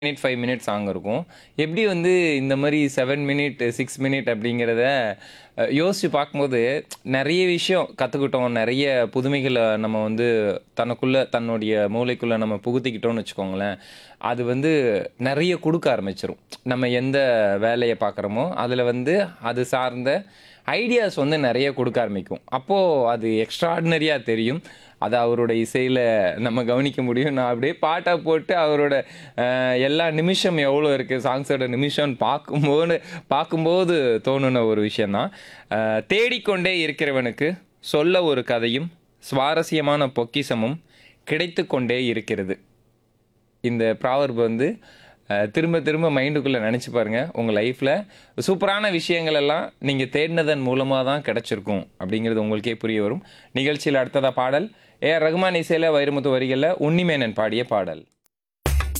minute five minute song இருக்கும் எப்படி வந்து இந்த மாதிரி செவன் மினிட் சிக்ஸ் மினிட் அப்படிங்கிறத அஹ், யோசிச்சு பார்க்கும்போது நிறைய விஷயம் கற்றுக்கிட்டோம் நிறைய புதுமைகளை நம்ம வந்து தனக்குள்ள தன்னுடைய மூளைக்குள்ள நம்ம புகுத்திக்கிட்டோம்னு வச்சுக்கோங்களேன் அது வந்து நிறைய கொடுக்க ஆரம்பிச்சிரும் நம்ம எந்த வேலையை பார்க்குறோமோ அதில் வந்து அது சார்ந்த ஐடியாஸ் வந்து நிறைய கொடுக்க ஆரம்பிக்கும் அப்போது அது எக்ஸ்ட்ராடினரியாக தெரியும் அது அவரோட இசையில் நம்ம கவனிக்க முடியும் நான் அப்படியே பாட்டாக போட்டு அவரோட அஹ், எல்லா நிமிஷம் எவ்வளோ இருக்குது சாங்ஸோட நிமிஷம்னு பார்க்கும்போது பார்க்கும்போது தோணுன ஒரு விஷயந்தான் அஹ், தேடிக்கொண்டே இருக்கிறவனுக்கு சொல்ல ஒரு கதையும் சுவாரஸ்யமான பொக்கிஷமும் கிடைத்து கொண்டே இருக்கிறது இந்த ப்ராவர்ப் வந்து அஹ், திரும்ப திரும்ப மைண்டுக்குள்ளே நினச்சி பாருங்கள் உங்கள் லைஃப்பில் சூப்பரான விஷயங்கள் எல்லாம் நீங்கள் தேடினதன் மூலமாக தான் கிடச்சிருக்கும் அப்படிங்கிறது உங்களுக்கே புரிய வரும் நிகழ்ச்சியில் அடுத்ததாக பாடல் ஏ ஆர் ரகுமான் இசையில் வைரமுத்து வரிகளில் உன்னிமேனன் பாடிய பாடல்